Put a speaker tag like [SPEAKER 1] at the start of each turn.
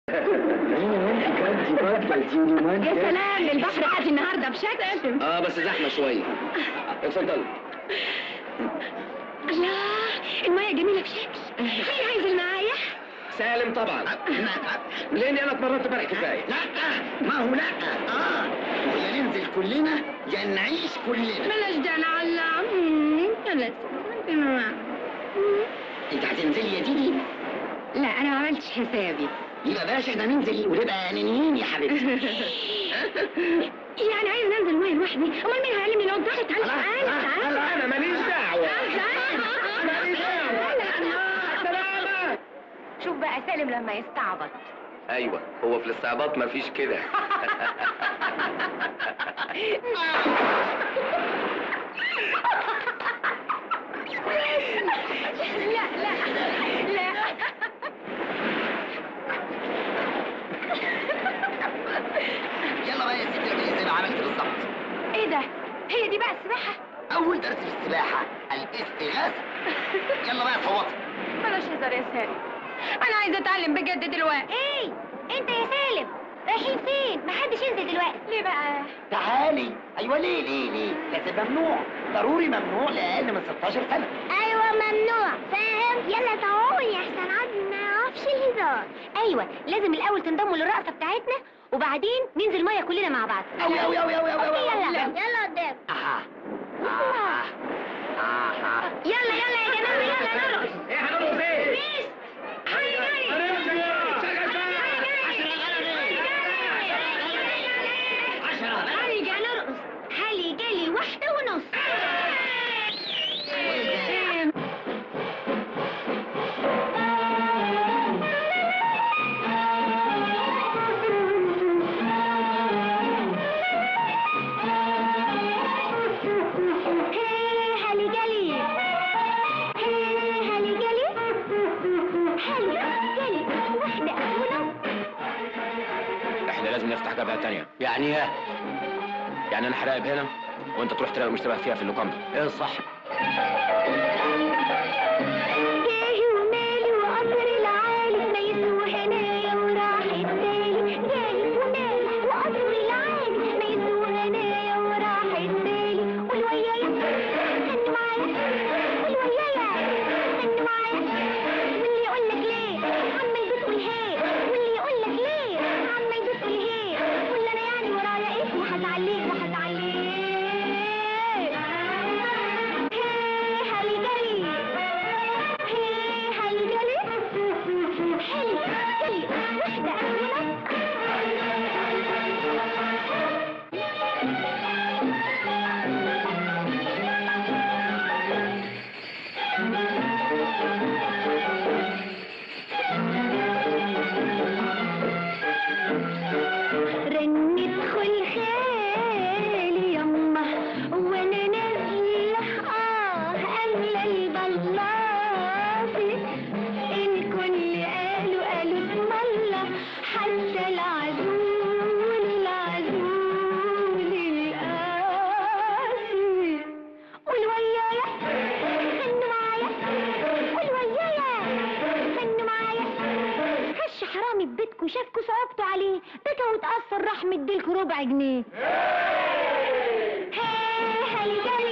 [SPEAKER 1] يا سلام البحر قاسي النهارده بشكل
[SPEAKER 2] اه بس زحمه شويه اتفضل
[SPEAKER 1] الله المية جميلة بشكل مين عايز المعايا؟
[SPEAKER 2] سالم طبعا لاني انا اتمرنت امبارح كفايه
[SPEAKER 3] لا ما هو لا اه ولا ننزل كلنا يا نعيش كلنا
[SPEAKER 1] بلاش ده لعل بلاش
[SPEAKER 3] انت هتنزلي يا ديدي
[SPEAKER 1] لا انا ما عملتش حسابي
[SPEAKER 3] يبقى بلاش احنا ننزل ونبقى انانيين يا حبيبتي
[SPEAKER 1] يعني عايز ننزل ميه لوحدي امال مين هيعلمني لو تعالى تعالى تعالى تعالى
[SPEAKER 2] لا انا ماليش دعوه
[SPEAKER 1] ماليش شوف بقى سالم لما يستعبط
[SPEAKER 2] ايوه هو في الاستعباط مفيش كده
[SPEAKER 1] لا لا لا
[SPEAKER 3] يلا بقى يا ستي اعملي زي ما عملت بالظبط
[SPEAKER 1] ايه ده هي دي بقى السباحة
[SPEAKER 3] اول درس في السباحه الاستغاثه يلا بقى صوتي
[SPEAKER 1] بلاش هزار يا سالم انا عايزه اتعلم بجد دلوقتي
[SPEAKER 4] ايه انت يا سالم رايحين فين محدش ينزل دلوقتي
[SPEAKER 1] ليه بقى
[SPEAKER 3] تعالي ايوه ليه ليه ليه لازم ممنوع ضروري ممنوع لاقل من 16 سنه
[SPEAKER 4] ايوه ممنوع فاهم يلا تعالي احسن عاد ما يعرفش الهزار ايوه لازم الاول تنضموا للرقصه بتاعتنا وبعدين ننزل ميه كلنا مع بعض
[SPEAKER 3] أوي أوي أوي أوي أوي أوي
[SPEAKER 4] يلا
[SPEAKER 3] أوي.
[SPEAKER 4] يلا قدام
[SPEAKER 3] اها اها اها
[SPEAKER 4] يلا يلا يا جماعه يلا نرقص
[SPEAKER 2] ايه هنرقص ايه؟
[SPEAKER 4] بيس هاي هاي هاي جا نرقص هالي جالي واحدة ونص هي هالي جالي هي هالي جالي هالي جالي واحدة ونص
[SPEAKER 2] احنا لازم نفتح جبهه تانية يعني ايه؟ يعني انا هراقب هنا وانت تروح تراقب مشتبه فيها في اللوكاندا ايه الصح؟
[SPEAKER 4] جاهي ومالي وقصر العالي ميز وهنايا وراحت بالي جاهي ومالي وقصر العالي ميز وهنايا وراحت بالي والويايا غنوا معايا والويايا غنوا معايا واللي يقول لك ليه عمال بتقول هي واللي يقول لك ليه عمال بتقول هي واللي انا يعني ورايا ايه وهتعليك وهتعليك هي هالي جالي هي هالي جالي هالي جالي واحدة ونص رنت خل خالي يما وانا نازله اه املى البلاصي الكل قالوا قالوا اسم الله حتى العزول العزول القاسي والويايا غنوا معايا والويايا غنوا معايا خش حرامي ببيتكوا شافكوا صعبتوا عليه بكى وتأثر راح مديلكوا ربع جنيه هي هالي جالي